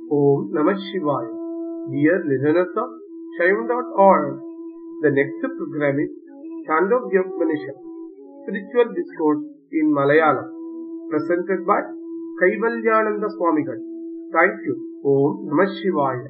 Om Namah Shivaya. Dear listeners of Shaivan.org, the next program is Chandogya Upanishad, Spiritual Discourse in Malayalam, presented by Kaivalyananda Swamigal. Thank you. Om Namah Shivaya.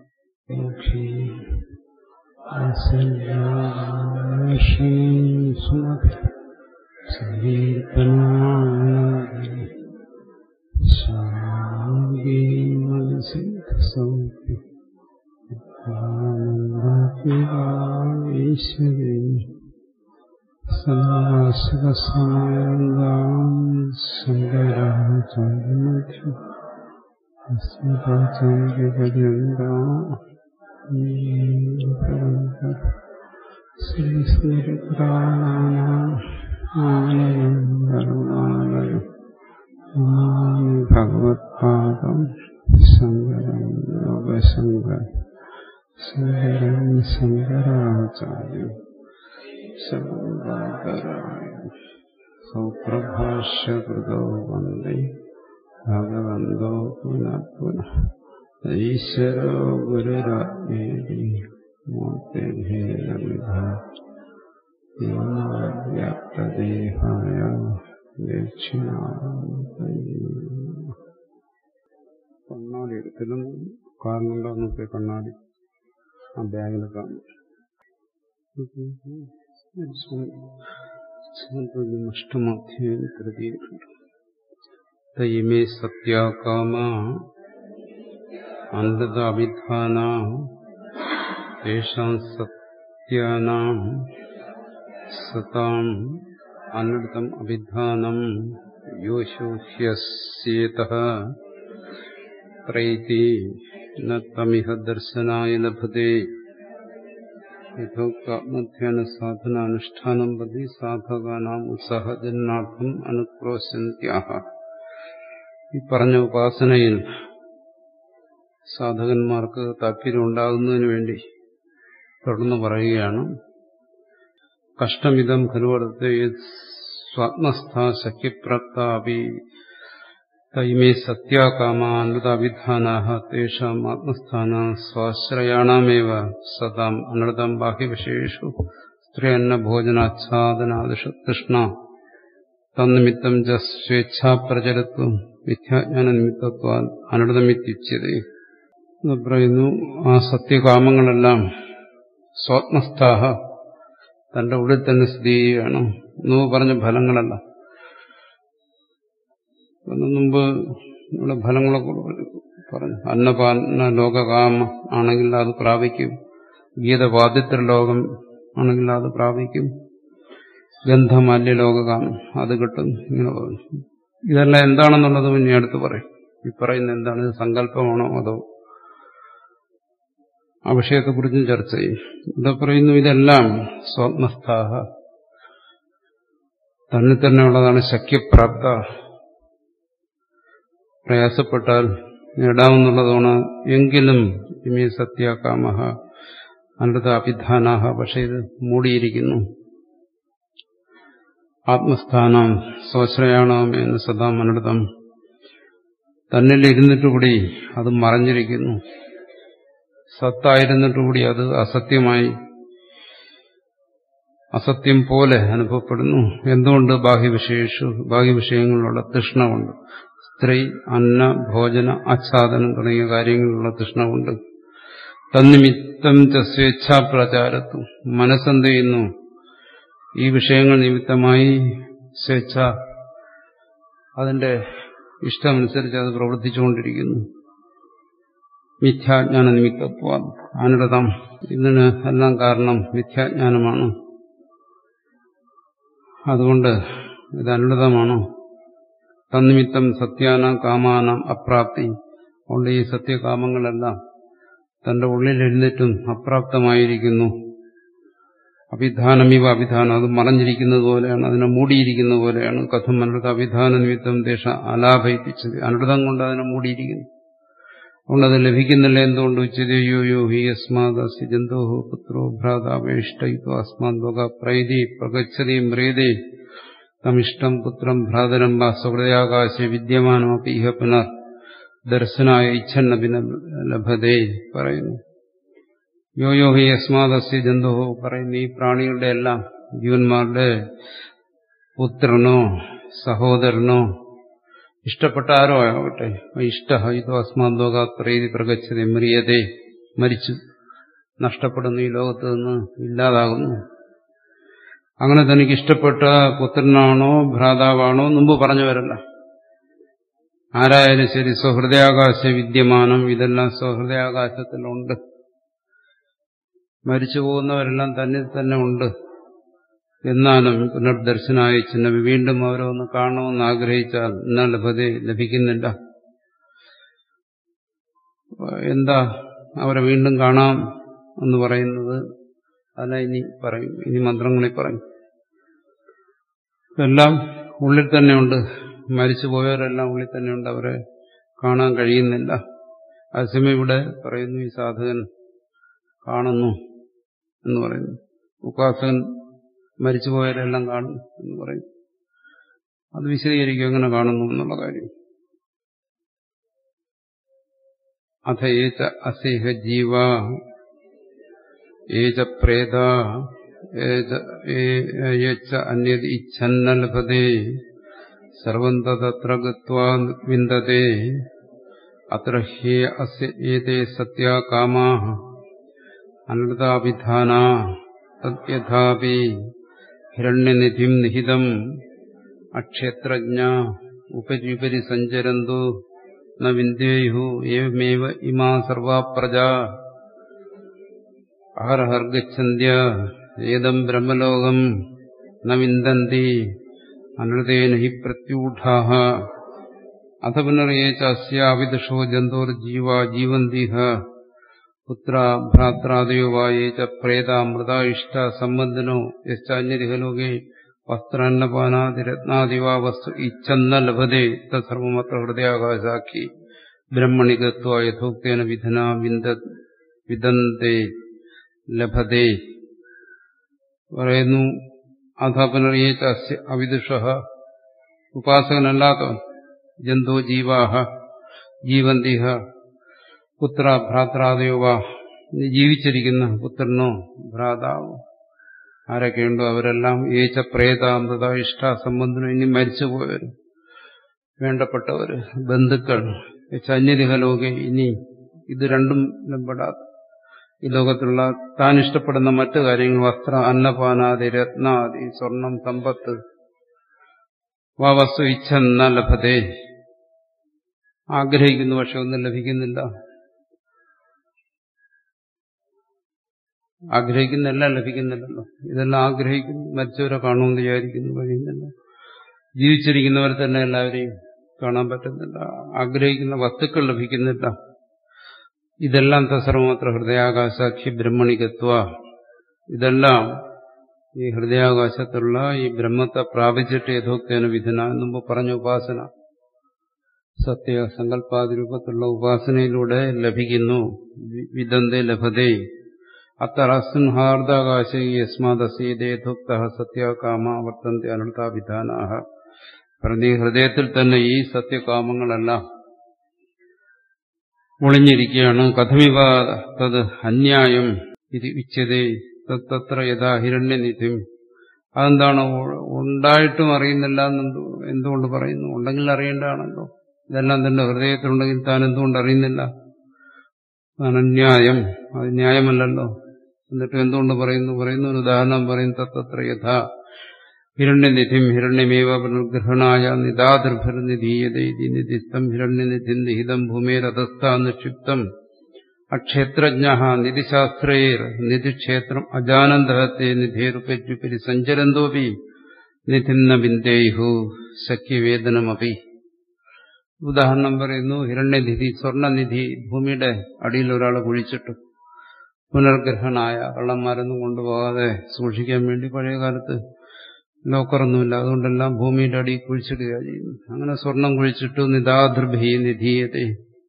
ഭഗവത്പാദം ശങ്കരം ലോകശങ്കർ ശങ്കരം ശങ്കരാചാര്യം ശങ്കരായ സൗപ്രഭാഷ്യകൃതോ വന്ദേ ഭഗവന്തോ പുനഃ പുനഃ ഈശ്വരോ ഗുരുരാജ്ഞേരി മൂർത്തിഭേദവിധ വ്യാപ്തദേഹായ കണ്ണാടി എടുത്തിലും കാരണമുണ്ടോ എന്നൊക്കെ കണ്ണാടി ആ ബാഗിൽ കാണും അഷ്ടമധ്യായം തൃതീയുണ്ട് തൈമേ സത്യാകാമ അനൃത അഭിധാന തേഷാം സത്യാനാം സതാം അനൃതം അഭിധാനം യോശോഹ്യസ്യേത പ്രൈതി നമിഹ ദർശനായ ലഭത്തെ യഥോക്താത്മധ്യാന സാധനാനുഷ്ഠാനം പ്രതി സാധകാനാം ഉത്സാഹജനാർത്ഥം അനുക്രോശന്ത്യാഹ ഈ പറഞ്ഞ ഉപാസനയിൽ സാധകന്മാർക്ക് താല്പര്യം ഉണ്ടാകുന്നതിന് വേണ്ടി തുടർന്ന് പറയുകയാണ് കഷ്ടമിതം ഖലുവർത്തെ സ്വാത്മസ്ഥ ശക്യപ്രാപ്താപി തൈമേ സത്യാകാമാനൃതാഭിധാനാ തേഷാം ആത്മസ്ഥാന സ്വാശ്രയാണമേവ സതാം അനൃതം ബാഹ്യവിഷയേഷു സ്ത്രീയന്നഭോജനാച്ഛാദനാദിഷു തൃഷ്ണ തന്നിമിത്തം ച സ്വേച്ഛാപ്രചരത്വം മിഥ്യാജ്ഞാന നിമിത്തത്വാ അനൃതമിത്യുച്യത പറയുന്നു ആ സത്യകാമങ്ങളെല്ലാം സ്വാത്മസ്ഥാഹ തന്റെ ഉള്ളിൽ തന്നെ സ്ഥിതി ചെയ്യുകയാണ് എന്ന് പറഞ്ഞ ഫലങ്ങളല്ല മുമ്പ് നമ്മുടെ ഫലങ്ങളെ പറഞ്ഞു അന്നപാന ലോകകാമ ആണെങ്കിൽ അത് പ്രാപിക്കും ഗീതവാദിത്ര ലോകം ആണെങ്കിൽ അത് പ്രാപിക്കും ഗന്ധമാല്യ ലോകകാമം അത് കിട്ടും ഇങ്ങനെ പറഞ്ഞു ഇതെല്ലാം എന്താണെന്നുള്ളത് ഇനി അടുത്ത് പറയും ഈ പറയുന്ന എന്താണ് ഇത് സങ്കല്പമാണോ അതോ ആ വിഷയത്തെക്കുറിച്ചും ചർച്ച ചെയ്യും ഇവിടെ പറയുന്നു ഇതെല്ലാം സ്വാത്മസ്ഥാഹ തന്നെ തന്നെ ഉള്ളതാണ് ശക്യപ്രാപ്ത പ്രയാസപ്പെട്ടാൽ നേടാവുന്നുള്ളതാണ് എങ്കിലും ഇമേ സത്യാകാമഹ അനൃത അഭിധാനാഹ പക്ഷെ ഇത് മൂടിയിരിക്കുന്നു ആത്മസ്ഥാനം സ്വാശ്രയാണം എന്ന് സദാ അനൃതം തന്നിൽ ഇരുന്നിട്ടുകൂടി അത് മറഞ്ഞിരിക്കുന്നു സത്തായിരുന്നിട്ടുകൂടി അത് അസത്യമായി അസത്യം പോലെ അനുഭവപ്പെടുന്നു എന്തുകൊണ്ട് ബാഹ്യവിഷയേഷു ബാഹ്യവിഷയങ്ങളിലുള്ള തൃഷ്ണ കൊണ്ട് സ്ത്രീ അന്ന ഭോജന ആച്ഛാദനം തുടങ്ങിയ കാര്യങ്ങളിലുള്ള തൃഷ്ണ കൊണ്ട് തന്നിമിത്തം ച സ്വേച്ഛാപ്രചാരത്വം മനസ്സെന്ത് ചെയ്യുന്നു ഈ വിഷയങ്ങൾ നിമിത്തമായി സ്വേച്ഛ അതിന്റെ ഇഷ്ടമനുസരിച്ച് അത് പ്രവർത്തിച്ചുകൊണ്ടിരിക്കുന്നു മിഥ്യാജ്ഞാന നിമിത്തത്വ അനൃതം ഇതിന് എല്ലാം കാരണം മിഥ്യാജ്ഞാനമാണ് അതുകൊണ്ട് ഇത് അനൃതമാണോ തന്നിമിത്തം സത്യാന കാമാനം അപ്രാപ്തി അതുകൊണ്ട് ഈ സത്യകാമങ്ങളെല്ലാം തന്റെ ഉള്ളിലിരുന്നിട്ടും അപ്രാപ്തമായിരിക്കുന്നു അഭിധാനമിവ അഭിധാനം അത് മറഞ്ഞിരിക്കുന്നത് പോലെയാണ് അതിനെ മൂടിയിരിക്കുന്ന പോലെയാണ് കഥം അനൃത അഭിധാന നിമിത്തം ദേശ അലാഭയിപ്പിച്ചത് അനൃതം കൊണ്ട് അതിനെ മൂടിയിരിക്കുന്നു അതുകൊണ്ട് അത് ലഭിക്കുന്നില്ല എന്തുകൊണ്ട് ഉച്ചതയോ യോ ഹി അസ്മാദി ജന്തോ പുത്രോ ഭ്രാതാപേഷ്ടോ അസ്മാത് ലോക പ്രൈതി പ്രഗച്ഛതി മ്രേതേ തമിഷ്ടം പുത്രം ഭ്രാതരം വാ സുഹൃദയാകാശ വിദ്യമാനമപ്പി ഇഹ പുനർ ദർശനായ ഇച്ഛന്നഭിന ലഭതേ പറയുന്നു യോ യോ ഹി യസ്മാദസ്യ ജന്തുഹോ പറയുന്നു ഈ പ്രാണികളുടെ എല്ലാം ജീവന്മാരുടെ പുത്രനോ സഹോദരനോ ഇഷ്ടപ്പെട്ട ആരോ ആവട്ടെ ഇഷ്ട ഇത് അസ്മാന്തോക പ്രീതി പ്രകച്ചത് മരിയതേ മരിച്ചു നഷ്ടപ്പെടുന്നു ഈ ലോകത്ത് നിന്ന് ഇല്ലാതാകുന്നു അങ്ങനെ തനിക്ക് ഇഷ്ടപ്പെട്ട പുത്രനാണോ ഭ്രാതാവാണോ മുമ്പ് പറഞ്ഞവരല്ല ആരായാലും ശരി സ്വഹൃദയാകാശ വിദ്യമാനം ഇതെല്ലാം സ്വഹൃദയാകാശത്തിലുണ്ട് മരിച്ചു പോകുന്നവരെല്ലാം തന്നിൽ തന്നെ ഉണ്ട് എന്നാലും പുനർദർശനായ ചിന്ന വീണ്ടും അവരെ ഒന്ന് കാണണമെന്ന് ആഗ്രഹിച്ചാൽ എന്നാൽ ലഭ്യത ലഭിക്കുന്നില്ല എന്താ അവരെ വീണ്ടും കാണാം എന്ന് പറയുന്നത് അല്ല ഇനി പറയും ഇനി മന്ത്രങ്ങളിൽ പറയും എല്ലാം ഉള്ളിൽ തന്നെയുണ്ട് മരിച്ചു പോയവരെല്ലാം ഉള്ളിൽ തന്നെയുണ്ട് അവരെ കാണാൻ കഴിയുന്നില്ല അതേസമയം ഇവിടെ പറയുന്നു ഈ സാധകൻ കാണുന്നു എന്ന് പറയുന്നു ഉപാസകൻ മരിച്ചു പോയവരെല്ലാം കാണും എന്ന് പറയും അത് വിശദീകരിക്കും എങ്ങനെ കാണുന്നു എന്നുള്ള കാര്യം അഥ ഏച്ച അസേഹ ജീവ ഏച പ്രേത ഏച്ച അന്യത് ഇച്ഛന്ന ലഭതേ സർവം തത്ര ഗത്വാ വിന്ദതേ അത്ര ഹേ അസ്യ ഏതേ സത്യാ കാമാ അനൃതാഭിധാന തദ്യഥാപി ഹിരണ്യനിധിം നിഹിതം അക്ഷേത്രജ്ഞ ഉപരിപരി സഞ്ചരന്തു ന വിന്ദേയു ഏവമേവ ഇമാ സർവാ പ്രജാ ആർഹർഗച്ഛന്ത്യ ഏതം ബ്രഹ്മലോകം ന വിന്ദന്തി അനൃതേന ഹി പ്രത്യൂഢാഃ അഥ പുനർയേച്ചാസ്യാവിദുഷോ ജന്തോർജീവ ജീവന്തിഹ പുത്ര ഭ്രാത്രാദയോ വായേ ച പ്രേതാമൃത ഇഷ്ട സംബന്ധിനോ യശ്ചാന്യരിഹ ലോകേ വസ്ത്രാന്നപാനാദിരത്നാദിവാ വസ്തു ഇച്ഛന്ന ലഭതേ തത്സർവമത്ര ഹൃദയാകാശാഖി ബ്രഹ്മണി ഗത്വ യഥോക്തേന വിധന വിന്ദ വിദന്തേ ലഭതേ പറയുന്നു അഥ പുനർയേച്ച അവിദുഷ ഉപാസകനല്ലാത്തവൻ ജന്തോ ജീവാഹ ജീവന്തിഹ പുത്ര ഭ്രാത്രാദയോ വാ ജീവിച്ചിരിക്കുന്ന പുത്രനോ ഭ്രാതാവോ ആരൊക്കെയുണ്ടോ അവരെല്ലാം ഏച്ച പ്രേതാമൃത ഇഷ്ട സംബന്ധനം ഇനി മരിച്ചുപോയവർ വേണ്ടപ്പെട്ടവര് ബന്ധുക്കൾ അന്യതിഹലോകെ ഇനി ഇത് രണ്ടും പെടാത്ത ഈ ലോകത്തുള്ള താൻ ഇഷ്ടപ്പെടുന്ന മറ്റു കാര്യങ്ങൾ വസ്ത്ര അന്നപാനാദി രത്നാദി സ്വർണം സമ്പത്ത് വാ വസ്തു ഇച്ഛന്ന ലഭതേ ആഗ്രഹിക്കുന്നു പക്ഷെ ഒന്നും ലഭിക്കുന്നില്ല ആഗ്രഹിക്കുന്നെല്ലാം ലഭിക്കുന്നില്ലല്ലോ ഇതെല്ലാം ആഗ്രഹിക്കുന്നു മരിച്ചവരെ കാണുമെന്ന് വിചാരിക്കുന്നു കഴിയുന്നില്ല ജീവിച്ചിരിക്കുന്നവരെ തന്നെ എല്ലാവരെയും കാണാൻ പറ്റുന്നില്ല ആഗ്രഹിക്കുന്ന വസ്തുക്കൾ ലഭിക്കുന്നില്ല ഇതെല്ലാം തസർവമാത്ര ഹൃദയാകാശാഖ്യ ബ്രഹ്മണികത്വ ഇതെല്ലാം ഈ ഹൃദയാകാശത്തുള്ള ഈ ബ്രഹ്മത്തെ പ്രാപിച്ചിട്ട് യഥോക്തേന വിധന എന്നുമ്പ് പറഞ്ഞ ഉപാസന സത്യ സങ്കല്പാതി രൂപത്തിലുള്ള ഉപാസനയിലൂടെ ലഭിക്കുന്നു വിദന്തേ ലഭതേ അത്തറസ്ഹാർദാകാശ യസ്മാദസീതേഥോക്ത സത്യകാമ വർത്തന്തി അനർത്ഥവിധാനാഹ പറഞ്ഞ ഹൃദയത്തിൽ തന്നെ ഈ സത്യകാമങ്ങളെല്ലാം ഒളിഞ്ഞിരിക്കുകയാണ് കഥമിവ തത് അന്യായം ഇത് ഉച്ചതേ തത്ര യഥാ ഹിരണ്യനിധിം അതെന്താണ് ഉണ്ടായിട്ടും അറിയുന്നില്ല എന്ന് എന്തുകൊണ്ട് പറയുന്നു ഉണ്ടെങ്കിൽ അറിയേണ്ടതാണല്ലോ ഇതെല്ലാം തന്റെ ഹൃദയത്തിലുണ്ടെങ്കിൽ താൻ എന്തുകൊണ്ട് അറിയുന്നില്ല അനന്യായം അത് ന്യായമല്ലല്ലോ എന്നിട്ട് എന്തുകൊണ്ട് പറയുന്നു പറയുന്നു ഒരു ഉദാഹരണം പറയുന്നു തത്ര യഥാ ഹിരണ്യനിധിം ഹിരണ്യമേവ പുനർഗ്രഹണായ നിദാതിർഭിർനിധീയതൈതി നിധിസ്ഥം ഹിരണ്യനിധിം നിഹിതം ഭൂമേരധസ്ഥ നിക്ഷിപ്തം അക്ഷേത്രജ്ഞ നിധിശാസ്ത്രേർ നിധിക്ഷേത്രം അജാനന്ദത്തെ നിധേരുപരി സഞ്ചരന്തോപി നിധിം ന ബിന്ദേഹു സഖ്യവേദനമപി ഉദാഹരണം പറയുന്നു ഹിരണ്യനിധി സ്വർണനിധി ഭൂമിയുടെ അടിയിൽ ഒരാൾ കുഴിച്ചിട്ടു പുനർഗ്രഹണായ കള്ളന്മാരൊന്നും കൊണ്ടുപോകാതെ സൂക്ഷിക്കാൻ വേണ്ടി പഴയ കാലത്ത് ലോക്കറൊന്നുമില്ല അതുകൊണ്ടെല്ലാം ഭൂമിയുടെ അടി കുഴിച്ചിടുക ചെയ്യുന്നു അങ്ങനെ സ്വർണം കുഴിച്ചിട്ടു നിതാധൃഭി നിധീയത്തെ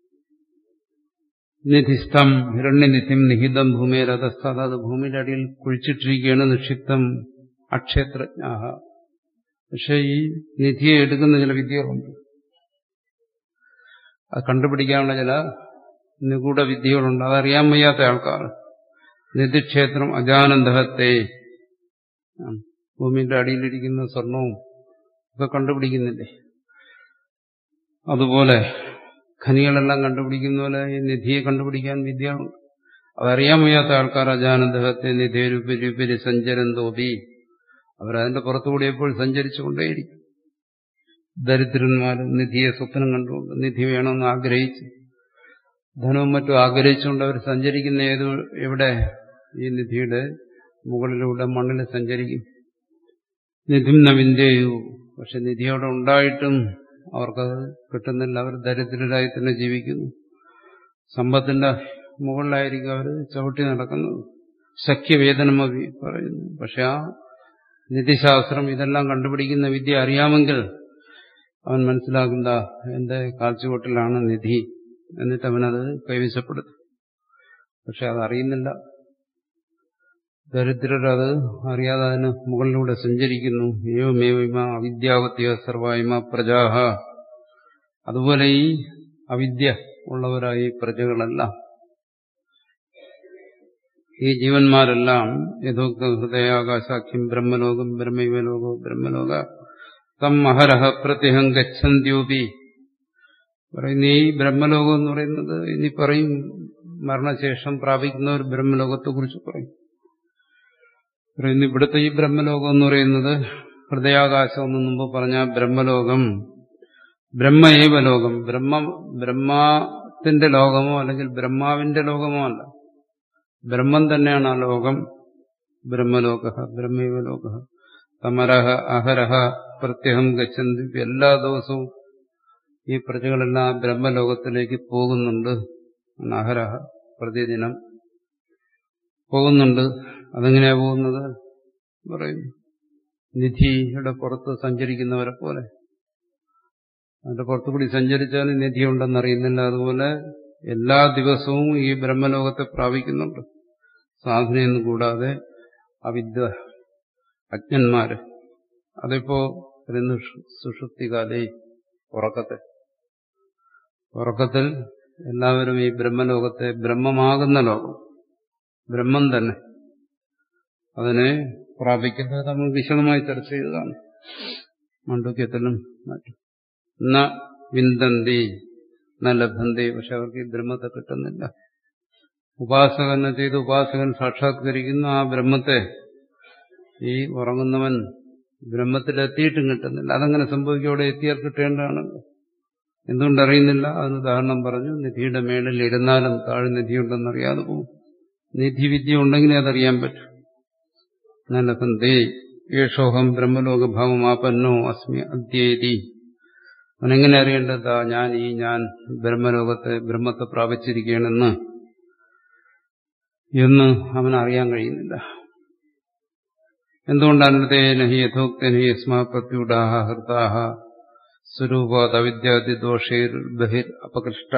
നിധിസ്ഥം ഹിരണ്യനിധിം നിഹിതം ഭൂമിയിലതസ്ഥ അത് ഭൂമിയുടെ അടിയിൽ കുഴിച്ചിട്ടിരിക്കുകയാണ് നിക്ഷിപ്തം അക്ഷേത്രജ്ഞാഹ പക്ഷെ ഈ നിധിയെ എടുക്കുന്ന ചില വിദ്യകളുണ്ട് അത് കണ്ടുപിടിക്കാനുള്ള ചില നിഗൂഢ വിദ്യകളുണ്ട് അതറിയാൻ വയ്യാത്ത ആൾക്കാർ നിധിക്ഷേത്രം അജാനന്ദഹത്തെ ഭൂമിന്റെ അടിയിലിരിക്കുന്ന സ്വർണവും ഒക്കെ കണ്ടുപിടിക്കുന്നില്ലേ അതുപോലെ ഖനികളെല്ലാം കണ്ടുപിടിക്കുന്ന പോലെ ഈ നിധിയെ കണ്ടുപിടിക്കാൻ വിദ്യകളുണ്ട് അതറിയാൻ വയ്യാത്ത ആൾക്കാർ അജാനന്ദഹത്തെ നിധിയുപരി സഞ്ചരം തോപി അവരതിന്റെ പുറത്തുകൂടി എപ്പോൾ സഞ്ചരിച്ചുകൊണ്ടേയിരിക്കും ദരിദ്രന്മാർ നിധിയെ സ്വപ്നം കണ്ടുകൊണ്ട് നിധി വേണമെന്ന് ആഗ്രഹിച്ച് ധനവും മറ്റും ആഗ്രഹിച്ചുകൊണ്ട് അവർ സഞ്ചരിക്കുന്ന ഏത് എവിടെ ഈ നിധിയുടെ മുകളിലൂടെ മണ്ണിൽ സഞ്ചരിക്കും നിധിം നവിന്ദേയു പക്ഷെ നിധി അവിടെ ഉണ്ടായിട്ടും അവർക്കത് കിട്ടുന്നില്ല അവർ ദരിദ്രരായി തന്നെ ജീവിക്കുന്നു സമ്പത്തിന്റെ മുകളിലായിരിക്കും അവർ ചവിട്ടി നടക്കുന്നത് സഖ്യവേദനമതി പറയുന്നു പക്ഷെ ആ നിധിശാസ്ത്രം ഇതെല്ലാം കണ്ടുപിടിക്കുന്ന വിദ്യ അറിയാമെങ്കിൽ അവൻ മനസ്സിലാക്കുന്ന എന്റെ കാൽച്ചുവട്ടിലാണ് നിധി എന്നിട്ട് അവനത് കൈവശപ്പെടുത്തും പക്ഷെ അതറിയുന്നില്ല ദരിദ്രരത് അറിയാതെ അതിന് മുകളിലൂടെ സഞ്ചരിക്കുന്നു ഏവമേവമ അവിദ്യാവത്യ സർവായ്മ പ്രജാഹ അതുപോലെ ഈ അവിദ്യ ഉള്ളവരായി പ്രജകളെല്ലാം ഈ ജീവന്മാരെല്ലാം യഥോക്ത ഹൃദയാകാശാഖ്യം ബ്രഹ്മലോകം ബ്രഹ്മൈവലോകോ ബ്രഹ്മലോക തം അഹരഹ പ്രത്യഹം ഗച്ഛന്ത്യോപി പറയുന്ന ഈ ബ്രഹ്മലോകം എന്ന് പറയുന്നത് ഇനി പറയും മരണശേഷം പ്രാപിക്കുന്ന ഒരു ബ്രഹ്മലോകത്തെ കുറിച്ച് പറയും പറയുന്നു ഇവിടുത്തെ ഈ ബ്രഹ്മലോകം എന്ന് പറയുന്നത് ഹൃദയാകാശം എന്ന് മുമ്പ് പറഞ്ഞ ബ്രഹ്മലോകം ബ്രഹ്മയേവ ലോകം ബ്രഹ്മ ബ്രഹ്മത്തിന്റെ ലോകമോ അല്ലെങ്കിൽ ബ്രഹ്മാവിന്റെ ലോകമോ അല്ല ബ്രഹ്മം തന്നെയാണ് ആ ലോകം ബ്രഹ്മലോക ബ്രഹ്മേവ ലോക തമരഹ അഹരഹ പ്രത്യഹം ഗച്ഛന്തി എല്ലാ ദിവസവും ഈ പ്രജകളെല്ലാം ബ്രഹ്മലോകത്തിലേക്ക് പോകുന്നുണ്ട് അഹരഹ പ്രതിദിനം പോകുന്നുണ്ട് അതെങ്ങനെയാ പോകുന്നത് പറയുന്നു നിധിയുടെ പുറത്ത് സഞ്ചരിക്കുന്നവരെ പോലെ അതിന്റെ പുറത്തുകൂടി സഞ്ചരിച്ചാൽ നിധി ഉണ്ടെന്നറിയുന്നില്ല അതുപോലെ എല്ലാ ദിവസവും ഈ ബ്രഹ്മലോകത്തെ പ്രാപിക്കുന്നുണ്ട് സാധനയൊന്നും കൂടാതെ അവിദ്യ അജ്ഞന്മാര് അതിപ്പോ വരുന്ന സുഷുപ്തികാലേ ഉറക്കത്തിൽ ഉറക്കത്തിൽ എല്ലാവരും ഈ ബ്രഹ്മലോകത്തെ ബ്രഹ്മമാകുന്ന ലോകം ബ്രഹ്മം തന്നെ അതിനെ പ്രാപിക്കുന്നത് നമ്മൾ വിശദമായി ചർച്ച ചെയ്തതാണ് മണ്ഡുക്യത്തിലും മറ്റും ന വിന്തന്തി ന ലഭന്തി പക്ഷെ അവർക്ക് ഈ ബ്രഹ്മത്തെ കിട്ടുന്നില്ല ഉപാസകനെ ചെയ്ത് ഉപാസകൻ സാക്ഷാത്കരിക്കുന്ന ആ ബ്രഹ്മത്തെ ഈ ഉറങ്ങുന്നവൻ ബ്രഹ്മത്തിലെത്തിയിട്ടും കിട്ടുന്നില്ല അതങ്ങനെ സംഭവിക്കും അവിടെ എത്തിയാൽ കിട്ടേണ്ടതാണല്ലോ എന്തുകൊണ്ടറിയുന്നില്ല അതിന് ഉദാഹരണം പറഞ്ഞു നിധിയുടെ മേളിൽ ഇരുന്നാലും താഴെ നിധിയുണ്ടെന്നറിയാതെ പോകും നിധിവിദ്യ ഉണ്ടെങ്കിലേ അതറിയാൻ പറ്റും നല്ല സന്ധേ യേശോഹം ബ്രഹ്മലോകഭാവം ആപന്നോ അസ്മി അദ്യേതി അവനെങ്ങനെ അറിയേണ്ടതാ ഞാൻ ഈ ഞാൻ ബ്രഹ്മലോകത്തെ ബ്രഹ്മത്തെ പ്രാപിച്ചിരിക്കുകയാണെന്ന് എന്ന് അവൻ അറിയാൻ കഴിയുന്നില്ല എന്തുകൊണ്ടാണ് ഹി യഥോക്തനഹി യസ്മാ പ്രത്യുടാഹ ഹൃതാഹ സ്വരൂപാത് അവിദ്യാദിദോഷേർ ബഹിർ അപകൃഷ്ട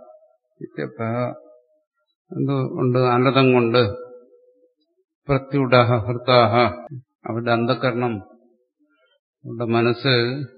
എന്തുകൊണ്ട് അനതം കൊണ്ട് പ്രത്യുടാഹ ഹൃതാഹ അവരുടെ അന്ധകരണം അവരുടെ മനസ്സ്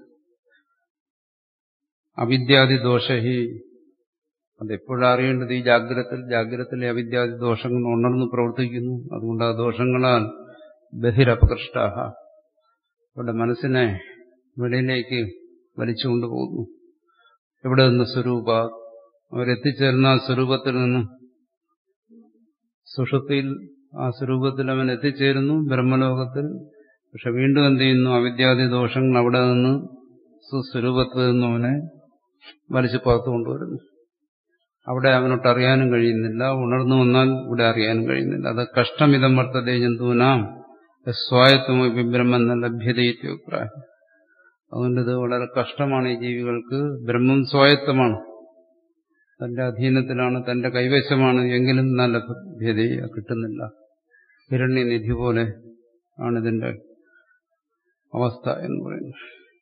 അവിദ്യാദി ദോഷഹി അതെപ്പോഴും അറിയേണ്ടത് ഈ ജാഗ്രതത്തിൽ ജാഗ്രതത്തിലെ അവിദ്യാദി ദോഷങ്ങൾ ഉണർന്ന് പ്രവർത്തിക്കുന്നു അതുകൊണ്ട് ആ ദോഷങ്ങളാൽ ബഹിരപകൃഷ്ടാഹ അവരുടെ മനസ്സിനെ വെളിയിലേക്ക് വലിച്ചുകൊണ്ടുപോകുന്നു എവിടെ നിന്ന് സ്വരൂപ അവരെത്തിച്ചേർന്ന ആ സ്വരൂപത്തിൽ നിന്ന് സുഷുപ്തിയിൽ ആ സ്വരൂപത്തിൽ അവൻ എത്തിച്ചേരുന്നു ബ്രഹ്മലോകത്തിൽ പക്ഷെ വീണ്ടും എന്ത് ചെയ്യുന്നു അവിദ്യാദി ദോഷങ്ങൾ അവിടെ നിന്ന് സുസ്വരൂപത്തിൽ നിന്ന് അവനെ വലിച്ചു പുറത്തു കൊണ്ടുവരുന്നു അവിടെ അവനോട്ട് അറിയാനും കഴിയുന്നില്ല ഉണർന്നു വന്നാൽ ഇവിടെ അറിയാനും കഴിയുന്നില്ല അത് കഷ്ടമിതം വർത്തതേ ജന്തുവിനാം സ്വായത്വമോ ബ്രഹ്മം ലഭ്യതയിത്യോപ്രായം അതുകൊണ്ട് ഇത് വളരെ കഷ്ടമാണ് ഈ ജീവികൾക്ക് ബ്രഹ്മം സ്വായത്തമാണ് തന്റെ അധീനത്തിലാണ് തന്റെ കൈവശമാണ് എങ്കിലും നല്ല ലഭ്യതയെ കിട്ടുന്നില്ല ഹിരണ്യനിധി പോലെ ആണിതിന്റെ അവസ്ഥ എന്ന് പറയുന്നു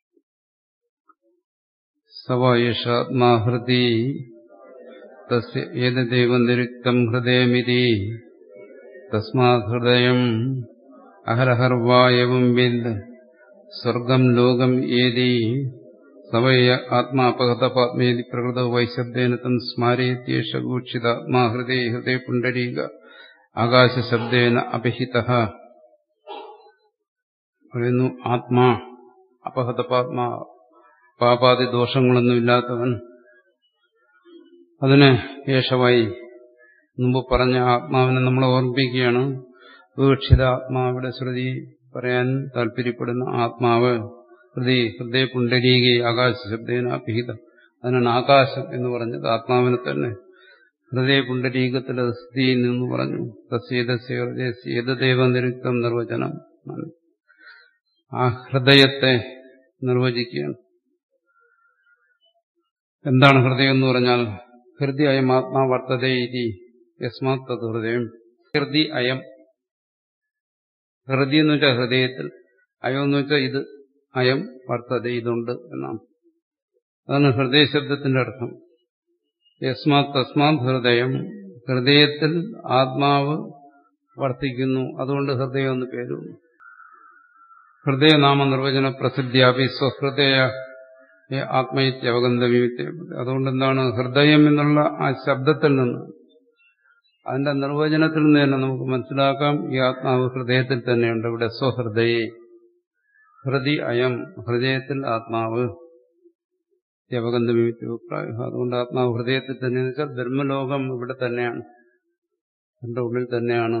സവായേഷാത്മാഹൃതി തസ്യ ഏതദേവ നിരുക്തം ഹൃദയമിതി തസ്മാത് ഹൃദയം അഹരഹർവായവും വിദ് സ്വർഗം ലോകം ഏതി സവയ ആത്മാപകതപാത്മേതി പ്രകൃത വൈശബ്ദേന തം സ്മാരയത്യേഷ ഗൂക്ഷിതാത്മാ ഹൃദയ ഹൃദയ പുണ്ടരീക ആകാശശബ്ദേന അപഹിത പറയുന്നു ആത്മാ അപഹതപാത്മാ പാപാതി ദോഷങ്ങളൊന്നുമില്ലാത്തവൻ അതിന് യേശവായി മുമ്പ് പറഞ്ഞ ആത്മാവിനെ നമ്മളെ ഓർമ്മിപ്പിക്കുകയാണ് വിവക്ഷിത ആത്മാവിടെ ശ്രുതി പറയാൻ താല്പര്യപ്പെടുന്ന ആത്മാവ് ഹൃദയ ഹൃദയ പുണ്ടരീകി ആകാശ ശബ്ദേന അഭിഹിത അതിനാണ് ആകാശം എന്ന് പറഞ്ഞത് ആത്മാവിനെ തന്നെ ഹൃദയ പുണ്ടരീകത്തിൽ സ്ഥിതി നിന്ന് പറഞ്ഞു തസ്യേതസ്യേതദേവ നിരുക്തം നിർവചനം ആ ഹൃദയത്തെ നിർവചിക്കുകയാണ് എന്താണ് ഹൃദയം എന്ന് പറഞ്ഞാൽ ഹൃദയ അയം ആത്മാ വർത്തതേ ഇതി യസ്മാത് തത് ഹൃദയം ഹൃദി അയം ഹൃദി എന്ന് വെച്ചാൽ ഹൃദയത്തിൽ അയം എന്ന് വെച്ചാൽ ഇത് അയം വർത്തത ഇതുണ്ട് എന്നാണ് അതാണ് ഹൃദയ ശബ്ദത്തിന്റെ അർത്ഥം യസ്മാത് തസ്മാത് ഹൃദയം ഹൃദയത്തിൽ ആത്മാവ് വർത്തിക്കുന്നു അതുകൊണ്ട് ഹൃദയം എന്ന് പേര് ഹൃദയനാമ നിർവചന പ്രസിദ്ധ്യാപി സ്വഹൃദയ ആത്മയിത്യവഗന്ധവ്യത്തെ അതുകൊണ്ട് എന്താണ് ഹൃദയം എന്നുള്ള ആ ശബ്ദത്തിൽ നിന്ന് അതിന്റെ നിർവചനത്തിൽ നിന്ന് തന്നെ നമുക്ക് മനസ്സിലാക്കാം ഈ ആത്മാവ് ഹൃദയത്തിൽ തന്നെയുണ്ട് ഇവിടെ സ്വഹൃദയെ ഹൃദി അയം ഹൃദയത്തിൽ ആത്മാവ് യവഗന്ധവിമിത്യാഭിപ്രായം അതുകൊണ്ട് ആത്മാവ് ഹൃദയത്തിൽ തന്നെ വെച്ചാൽ ബ്രഹ്മലോകം ഇവിടെ തന്നെയാണ് എന്റെ ഉള്ളിൽ തന്നെയാണ്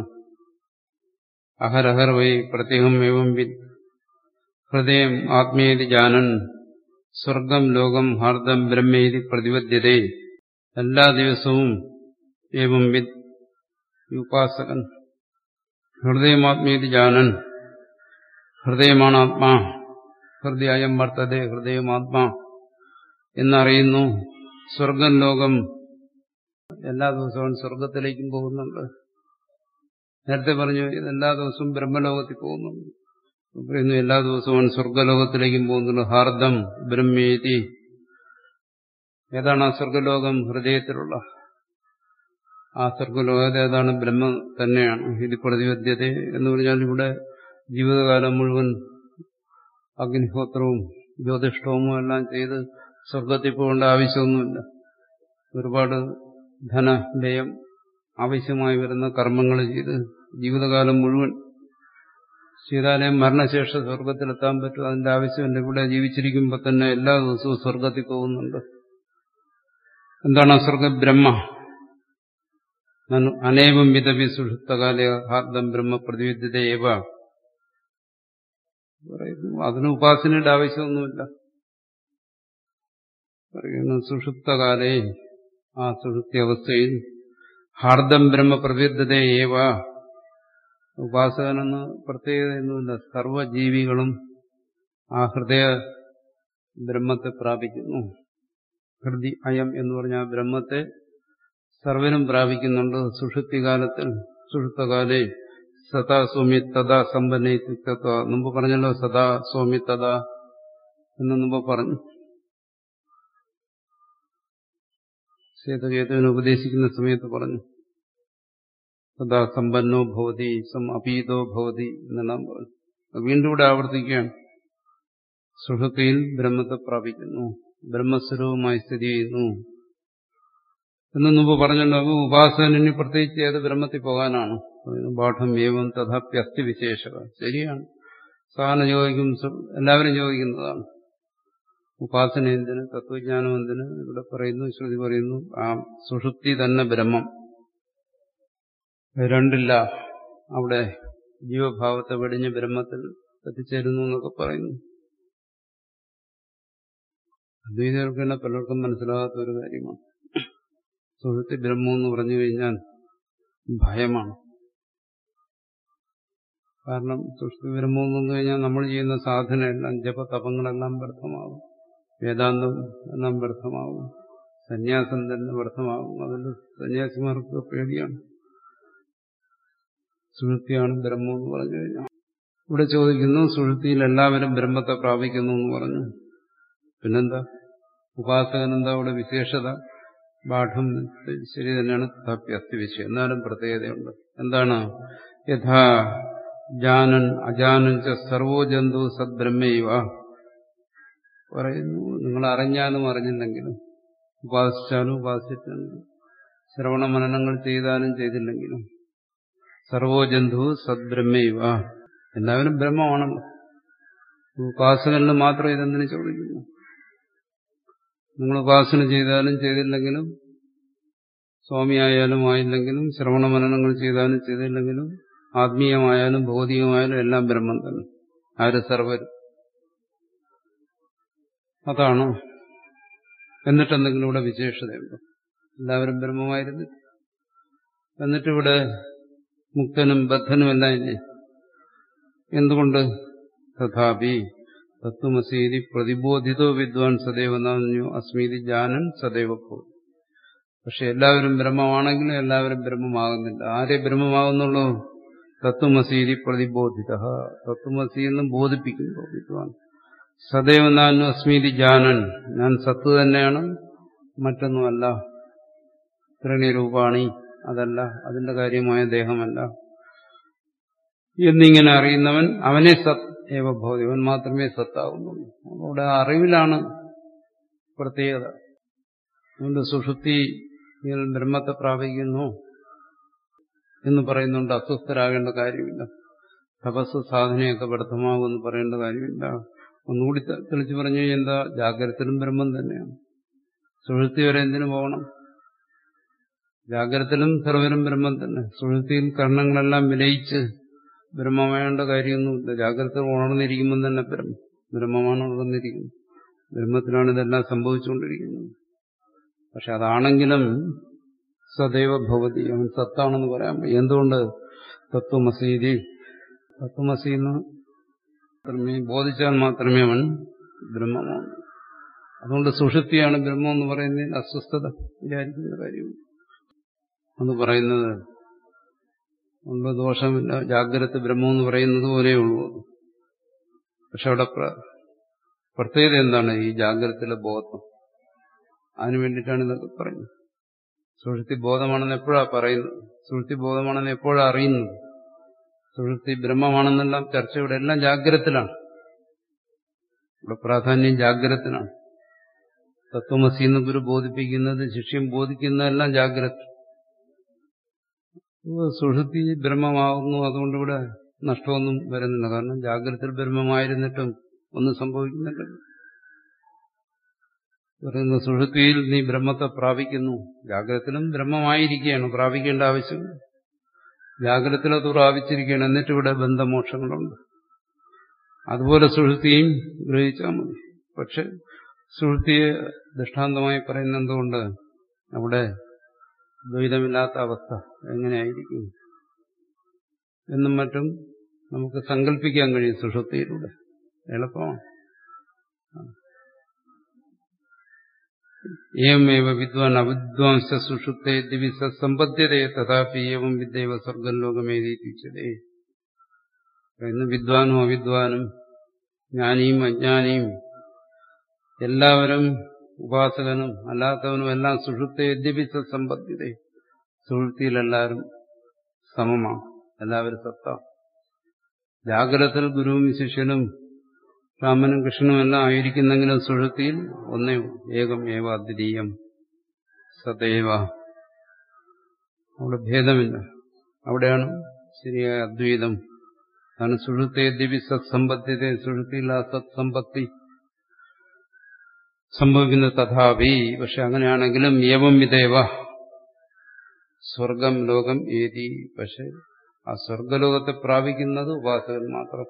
അഹരഹർ വൈ പ്രത്യേകം ഏവം വിദ് ഹൃദയം ആത്മീയതി ജാനൻ സ്വർഗം ലോകം ഹാർദം ബ്രഹ്മേതി പ്രതിപദ്യതേ എല്ലാ ദിവസവും ഏവം വിദ് ഉപാസകൻ ഹൃദയമാത്മീയതി ജാനൻ ഹൃദയമാണ് ആത്മാ ഹൃദയം വർത്തതേ ഹൃദയമാത്മാ എന്നറിയുന്നു സ്വർഗം ലോകം എല്ലാ ദിവസവും സ്വർഗത്തിലേക്കും പോകുന്നുണ്ട് നേരത്തെ പറഞ്ഞു എല്ലാ ദിവസവും ബ്രഹ്മലോകത്തിൽ പോകുന്നുണ്ട് പറയുന്നു എല്ലാ ദിവസവും സ്വർഗലോകത്തിലേക്കും പോകുന്നുണ്ട് ഹാർദം ബ്രഹ്മേതി ഏതാണ് ആ സ്വർഗലോകം ഹൃദയത്തിലുള്ള ആ സ്വർഗലോകത ഏതാണ് ബ്രഹ്മ തന്നെയാണ് ഇത് പ്രതിപദ്ധ്യത എന്ന് പറഞ്ഞാൽ ഇവിടെ ജീവിതകാലം മുഴുവൻ അഗ്നിഹോത്രവും ജ്യോതിഷ്ടവും എല്ലാം ചെയ്ത് സ്വർഗത്തിൽ പോകേണ്ട ആവശ്യമൊന്നുമില്ല ഒരുപാട് ധനവ്യയം ആവശ്യമായി വരുന്ന കർമ്മങ്ങൾ ചെയ്ത് ജീവിതകാലം മുഴുവൻ ചെയ്താലേ മരണശേഷം സ്വർഗത്തിലെത്താൻ പറ്റും അതിന്റെ ആവശ്യമില്ല ഇവിടെ ജീവിച്ചിരിക്കുമ്പോൾ തന്നെ എല്ലാ ദിവസവും സ്വർഗത്തിൽ പോകുന്നുണ്ട് എന്താണ് സ്വർഗ ബ്രഹ്മ അനേകം വിധവി സുഷുപ്തകാല ഹാർദം ബ്രഹ്മ പ്രതിവിദ്യതയേവ പറയുന്നു അതിന് ഉപാസനയുടെ ആവശ്യമൊന്നുമില്ല പറയുന്നു സുഷുപ്തകാലേ ആ സുഷുപ്തി അവസ്ഥയിൽ ഹാർദം ബ്രഹ്മ പ്രവിദ്ധതയേവ ഉപാസകനെന്ന് പ്രത്യേകതയൊന്നുമില്ല സർവജീവികളും ആ ഹൃദയ ബ്രഹ്മത്തെ പ്രാപിക്കുന്നു ഹൃദി അയം എന്ന് പറഞ്ഞ ആ ബ്രഹ്മത്തെ സർവനും പ്രാപിക്കുന്നുണ്ട് സുഷുപ്തികാലത്തിൽ സുഷുപ്തകാലേ സദാ സൗമ്യ തഥാ സമ്പന്നത്വ മുമ്പ് പറഞ്ഞല്ലോ സദാ സൗമ്യ തഥാ എന്ന് മുമ്പ് പറഞ്ഞു സേതുകേതുവിനെ ഉപദേശിക്കുന്ന സമയത്ത് പറഞ്ഞു സദാ സമ്പന്നോ ഭവതി സം അപീതോ ഭവതി എന്നെല്ലാം പറഞ്ഞു വീണ്ടും ഇവിടെ ആവർത്തിക്കുകയാണ് സുഷുപ്തിയിൽ ബ്രഹ്മത്തെ പ്രാപിക്കുന്നു ബ്രഹ്മസ്വരൂപമായി സ്ഥിതി ചെയ്യുന്നു എന്ന് മുമ്പ് പറഞ്ഞല്ലോ ഉപാസകനിന് പ്രത്യേകിച്ച് ഏത് ബ്രഹ്മത്തിൽ പോകാനാണ് പാഠം ഏവം തഥാപ്യസ്തി വിശേഷക ശരിയാണ് സാധാരണ ചോദിക്കും എല്ലാവരും ചോദിക്കുന്നതാണ് ഉപാസന എന്തിന് തത്വജ്ഞാനം എന്തിന് ഇവിടെ പറയുന്നു ശ്രുതി പറയുന്നു ആ സുഷുപ്തി തന്നെ ബ്രഹ്മം രണ്ടില്ല അവിടെ ജീവഭാവത്തെ വെടിഞ്ഞ് ബ്രഹ്മത്തിൽ എത്തിച്ചേരുന്നു എന്നൊക്കെ പറയുന്നു അദ്വൈതർക്ക് തന്നെ പലർക്കും മനസ്സിലാകാത്ത ഒരു കാര്യമാണ് സുഹൃത്തി ബ്രഹ്മം എന്ന് പറഞ്ഞു കഴിഞ്ഞാൽ ഭയമാണ് കാരണം സുഷുപ്തി ബ്രഹ്മം എന്ന് പറഞ്ഞു കഴിഞ്ഞാൽ നമ്മൾ ചെയ്യുന്ന സാധനയെല്ലാം ജപതപങ്ങളെല്ലാം വ്യർത്ഥമാകും വേദാന്തം എല്ലാം വ്യർത്ഥമാകും സന്യാസം തന്നെ വ്യർത്ഥമാകും അതിൽ സന്യാസിമാർക്ക് പേടിയാണ് സുഹൃത്തിയാണ് ബ്രഹ്മം എന്ന് പറഞ്ഞു കഴിഞ്ഞാൽ ഇവിടെ ചോദിക്കുന്നു സുഹൃത്തിയിൽ എല്ലാവരും ബ്രഹ്മത്തെ പ്രാപിക്കുന്നു എന്ന് പറഞ്ഞു പിന്നെന്താ ഉപാസകൻ എന്താ ഇവിടെ വിശേഷത പാഠം ശരി തന്നെയാണ് തഥാപ്യസ്തി വിഷയം എന്നാലും പ്രത്യേകതയുണ്ട് എന്താണ് യഥാ ജാനൻ അജാനൻ ച സർവോ ജന്തു സദ്ബ്രഹ്മൈവ പറയുന്നു നിങ്ങൾ അറിഞ്ഞാലും അറിഞ്ഞില്ലെങ്കിലും ഉപാസിച്ചാലും ഉപാസിച്ചില്ലെങ്കിലും ശ്രവണ മനനങ്ങൾ ചെയ്താലും ചെയ്തില്ലെങ്കിലും സർവോ ജന്തു സദ്ബ്രഹ്മൈവ എല്ലാവരും ബ്രഹ്മമാണല്ലോ ഉപാസകനിൽ മാത്രം ഇതെന്തിനു ചോദിക്കുന്നു നിങ്ങൾ ഉപാസന ചെയ്താലും ചെയ്തില്ലെങ്കിലും സ്വാമിയായാലും ആയില്ലെങ്കിലും ശ്രവണ മനനങ്ങൾ ചെയ്താലും ചെയ്തില്ലെങ്കിലും ആത്മീയമായാലും ഭൗതികമായാലും എല്ലാം ബ്രഹ്മം തന്നെ ആര് സർവരും അതാണ് എന്നിട്ടെന്തെങ്കിലും ഇവിടെ വിശേഷതയുണ്ടോ എല്ലാവരും ബ്രഹ്മമായിരുന്നു എന്നിട്ടിവിടെ മുക്തനും ബദ്ധനും എല്ലാം ഇല്ലേ എന്തുകൊണ്ട് തഥാപി തത്വമസീതി പ്രതിബോധിതോ വിദ്വാൻ സദൈവ നന്യു അസ്മീതി ജാനൻ സദൈവ പോയി പക്ഷെ എല്ലാവരും ബ്രഹ്മമാണെങ്കിലും എല്ലാവരും ബ്രഹ്മമാകുന്നില്ല ആരെ ബ്രഹ്മമാകുന്നുള്ളൂ തത്വമസീതി പ്രതിബോധിത തത്വമസി എന്നും ബോധിപ്പിക്കുന്നു വിദ്വാൻ സദൈവ നാനു അസ്മീതി ജാനൻ ഞാൻ സത്ത് തന്നെയാണ് മറ്റൊന്നുമല്ല ത്രിണിരൂപാണി അതല്ല അതിന്റെ കാര്യമായ ദേഹമല്ല എന്നിങ്ങനെ അറിയുന്നവൻ അവനെ സത് ഏവ ഭൗതി അവൻ മാത്രമേ സത്താകുന്നുള്ളൂ അവിടെ അറിവിലാണ് പ്രത്യേകത അതുകൊണ്ട് സുഷുപ്തി ബ്രഹ്മത്തെ പ്രാപിക്കുന്നു എന്ന് പറയുന്നുണ്ട് അസ്വസ്ഥരാകേണ്ട കാര്യമില്ല തപസ് സാധനയൊക്കെ വ്യർത്ഥമാകുമെന്ന് പറയേണ്ട കാര്യമില്ല ഒന്നുകൂടി തെളിച്ചു പറഞ്ഞു എന്താ ജാഗ്രതത്തിലും ബ്രഹ്മം തന്നെയാണ് സുഹൃത്തി വരെ എന്തിനു പോകണം ജാഗ്രതത്തിലും സർവരും ബ്രഹ്മം തന്നെ സുഹൃത്തിയിൽ കർണങ്ങളെല്ലാം വിലയിച്ച് ബ്രഹ്മമായേണ്ട കാര്യമൊന്നുമില്ല ജാഗ്രത ഉണർന്നിരിക്കുമ്പോൾ തന്നെ ബ്രഹ്മം ബ്രഹ്മമാണ് ഉണർന്നിരിക്കുന്നത് ബ്രഹ്മത്തിലാണ് ഇതെല്ലാം സംഭവിച്ചുകൊണ്ടിരിക്കുന്നത് പക്ഷെ അതാണെങ്കിലും സദൈവ ഭവതി അവൻ സത്താണെന്ന് പറയാൻ എന്തുകൊണ്ട് തത്വമസീതി തത്വമസി എന്ന് മാത്രമേ ബോധിച്ചാൽ മാത്രമേ അവൻ ബ്രഹ്മമാണ് അതുകൊണ്ട് സുഷുപ്തിയാണ് ബ്രഹ്മം എന്ന് പറയുന്നതിൽ അസ്വസ്ഥത വിചാരിക്കുന്ന കാര്യം എന്ന് പറയുന്നത് ഉണ്ട് ദോഷമില്ല ജാഗ്രത ബ്രഹ്മം എന്ന് പറയുന്നത് പോലെയുള്ളൂ പക്ഷെ അവിടെ പ്രത്യേകത എന്താണ് ഈ ജാഗ്രതയിലെ ബോധം അതിനു വേണ്ടിയിട്ടാണ് ഇതൊക്കെ പറയുന്നത് സുഹൃത്തി ബോധമാണെന്ന് എപ്പോഴാ പറയുന്നത് സുഹൃത്തി ബോധമാണെന്ന് എപ്പോഴാ അറിയുന്നത് സുഹൃത്തി ബ്രഹ്മമാണെന്നെല്ലാം ചർച്ച ഇവിടെ എല്ലാം ജാഗ്രതത്തിലാണ് ഇവിടെ പ്രാധാന്യം ജാഗ്രതത്തിനാണ് തത്വമസി എന്ന് ഗുരു ബോധിപ്പിക്കുന്നത് ശിഷ്യം ബോധിക്കുന്നതെല്ലാം ജാഗ്രത സുഷുതി ബ്രഹ്മമാകുന്നു അതുകൊണ്ട് ഇവിടെ നഷ്ടമൊന്നും വരുന്നില്ല കാരണം ജാഗ്രതയിൽ ബ്രഹ്മമായിരുന്നിട്ടും ഒന്നും സംഭവിക്കുന്നില്ല പറയുന്ന സുഷുതിയിൽ നീ ബ്രഹ്മത്തെ പ്രാപിക്കുന്നു ജാഗ്രതത്തിലും ബ്രഹ്മമായിരിക്കുകയാണ് പ്രാപിക്കേണ്ട ആവശ്യം ജാഗ്രതത്തിലത് പ്രാപിച്ചിരിക്കുകയാണ് എന്നിട്ട് ഇവിടെ ബന്ധമോക്ഷങ്ങളുണ്ട് അതുപോലെ സുഹൃത്തിയും ഗ്രഹിച്ചാൽ മതി പക്ഷെ സുഹൃത്തിയെ ദൃഷ്ടാന്തമായി പറയുന്ന എന്തുകൊണ്ട് അവിടെ ദ്വൈതമില്ലാത്ത അവസ്ഥ എങ്ങനെയായിരിക്കും എന്നും മറ്റും നമുക്ക് സങ്കല്പിക്കാൻ കഴിയും സുഷുപ്തിയിലൂടെ എളുപ്പമാണ് ഏവമേവ വിദ്വാൻ അവിദ്വാംസ സുഷുപ്തേ ദിവസ സമ്പദ്യതയെ തഥാപി ഏവം വിദ്യവ സ്വർഗം ലോകമേതീതിച്ചതേ ഇന്ന് വിദ്വാനും അവിദ്വാനും ജ്ഞാനിയും അജ്ഞാനിയും എല്ലാവരും ഉപാസകനും അല്ലാത്തവനും എല്ലാം സുഷുപ്ത യദ്യപിച്ച സമ്പദ്ധ്യത സുഷുപ്തിയിലെല്ലാവരും സമമാണ് എല്ലാവരും സത്ത ജാഗ്രതത്തിൽ ഗുരുവും ശിഷ്യനും രാമനും കൃഷ്ണനും എല്ലാം ആയിരിക്കുന്നെങ്കിലും സുഷുപ്തിയിൽ ഒന്നേ ഏകം ഏവ അദ്വിതീയം സദൈവ അവിടെ ഭേദമില്ല അവിടെയാണ് ശരിയായ അദ്വൈതം അതാണ് സുഷുപ്തേ ദിവി സത്സമ്പത്തിത്തെ സുഷുപ്തിയിൽ ആ സത്സമ്പത്തി സംഭവിക്കുന്ന തഥാപി പക്ഷെ അങ്ങനെയാണെങ്കിലും ഏവം വിധേവ സ്വർഗം ലോകം ഏതി പക്ഷെ ആ സ്വർഗലോകത്തെ പ്രാപിക്കുന്നത് ഉപാസകൻ മാത്രം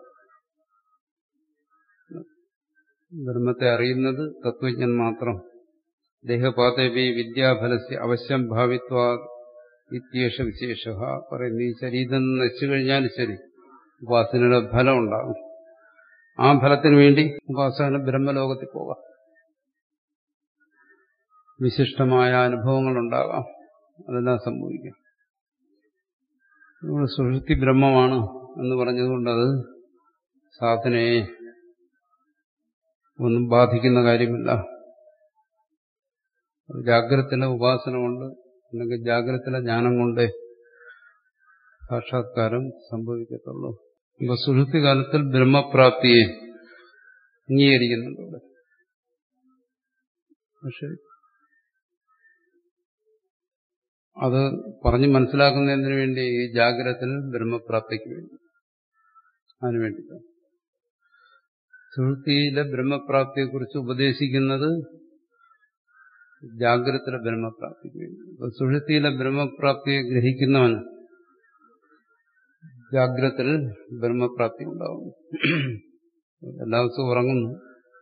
ബ്രഹ്മത്തെ അറിയുന്നത് തത്വജ്ഞൻ മാത്രം ദേഹപാതവി വിദ്യാഫലസ്യ അവശ്യം ഭാവിത്വ ഇത്യേഷ വിശേഷ പറയുന്നു ഈ ശരീരം നശിച്ചു കഴിഞ്ഞാൽ ശരി ഉപാസനയുടെ ഫലം ഉണ്ടാകും ആ ഫലത്തിന് വേണ്ടി ഉപാസന ബ്രഹ്മലോകത്തിൽ പോകാം വിശിഷ്ടമായ അനുഭവങ്ങൾ ഉണ്ടാകാം അതെല്ലാം സംഭവിക്കാം സുഷുപ്തി ബ്രഹ്മമാണ് എന്ന് പറഞ്ഞതുകൊണ്ടത് സാധനയെ ഒന്നും ബാധിക്കുന്ന കാര്യമില്ല ജാഗ്രതത്തിലെ ഉപാസന കൊണ്ട് അല്ലെങ്കിൽ ജാഗ്രതത്തിലെ ജ്ഞാനം കൊണ്ട് സാക്ഷാത്കാരം സംഭവിക്കത്തുള്ളൂ അപ്പൊ സുഷുപ്തി കാലത്തിൽ ബ്രഹ്മപ്രാപ്തിയെ അംഗീകരിക്കുന്നുണ്ട് പക്ഷെ അത് പറഞ്ഞ് മനസ്സിലാക്കുന്നതിന് വേണ്ടി ഈ ജാഗ്രതത്തിൽ ബ്രഹ്മപ്രാപ്തിക്ക് വേണ്ടി അതിനു വേണ്ടിയിട്ടാണ് സുഹൃത്തിയിലെ ബ്രഹ്മപ്രാപ്തിയെക്കുറിച്ച് ഉപദേശിക്കുന്നത് ജാഗ്രതത്തിലെ ബ്രഹ്മപ്രാപ്തിക്ക് വേണ്ടി അപ്പൊ സുഹൃത്തിയിലെ ബ്രഹ്മപ്രാപ്തിയെ ഗ്രഹിക്കുന്നവൻ ജാഗ്രതത്തിൽ ബ്രഹ്മപ്രാപ്തി ഉണ്ടാവും എല്ലാ ദിവസവും ഉറങ്ങുന്നു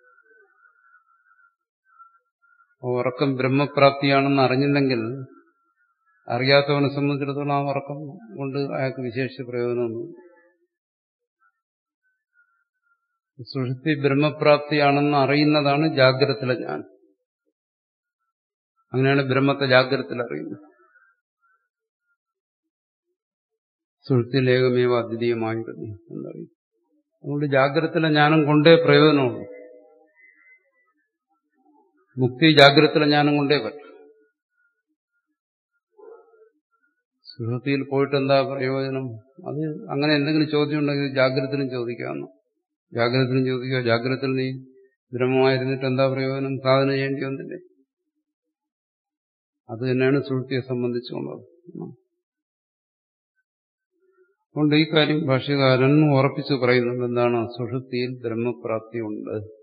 ഉറക്കം ബ്രഹ്മപ്രാപ്തിയാണെന്ന് അറിഞ്ഞില്ലെങ്കിൽ അറിയാത്തവനെ സംബന്ധിച്ചിടത്തോളം ആ ഉറക്കം കൊണ്ട് അയാൾക്ക് വിശേഷ പ്രയോജനമൊന്നും സുഷുപ്തി ബ്രഹ്മപ്രാപ്തിയാണെന്ന് അറിയുന്നതാണ് ജാഗ്രതത്തിലെ ഞാൻ അങ്ങനെയാണ് ബ്രഹ്മത്തെ ജാഗ്രതത്തിൽ അറിയുന്നത് സുഷുപ്തിയിലേകമേവ അദ്വിതീയമായിരുന്നു എന്നറിയും അതുകൊണ്ട് ജാഗ്രതത്തിലെ ജ്ഞാനം കൊണ്ടേ പ്രയോജനമുള്ളൂ മുക്തി ജാഗ്രതത്തിലെ ജ്ഞാനം കൊണ്ടേ പറ്റും സുഹൃത്തിയിൽ പോയിട്ട് എന്താ പ്രയോജനം അത് അങ്ങനെ എന്തെങ്കിലും ചോദ്യം ഉണ്ടെങ്കിൽ ജാഗ്രതത്തിലും ചോദിക്കാമെന്ന് ജാഗ്രതത്തിലും ചോദിക്കുക ജാഗ്രതത്തിൽ നീ ബ്രഹ്മമായിരുന്നിട്ട് എന്താ പ്രയോജനം സാധന ചെയ്യേണ്ടി വന്നില്ലേ അത് തന്നെയാണ് സുഹൃത്തിയെ സംബന്ധിച്ചുള്ളത് അതുകൊണ്ട് ഈ കാര്യം ഭാഷ്യകാരൻ ഉറപ്പിച്ചു പറയുന്നത് എന്താണ് സുഷുപ്തിയിൽ ബ്രഹ്മപ്രാപ്തി ഉണ്ട്